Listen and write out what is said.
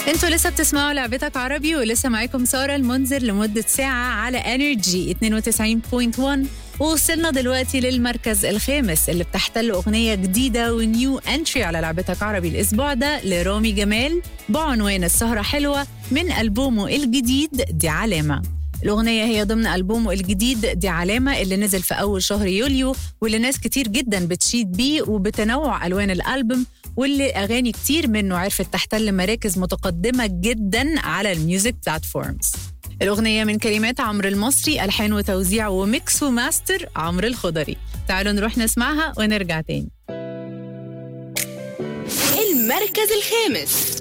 انتوا لسه بتسمعوا لعبتك عربي ولسه معاكم ساره المنذر لمده ساعه على انرجي 92.1 ووصلنا دلوقتي للمركز الخامس اللي بتحتل اغنيه جديده ونيو انتري على لعبتك عربي الاسبوع ده لرامي جمال بعنوان السهره حلوه من البومه الجديد دي علامه الأغنية هي ضمن ألبومه الجديد دي علامة اللي نزل في أول شهر يوليو واللي ناس كتير جدا بتشيد بيه وبتنوع ألوان الألبوم واللي أغاني كتير منه عرفت تحتل مراكز متقدمة جدا على الميوزك بلاتفورمز الأغنية من كلمات عمرو المصري ألحان وتوزيع وميكس وماستر عمرو الخضري تعالوا نروح نسمعها ونرجع تاني المركز الخامس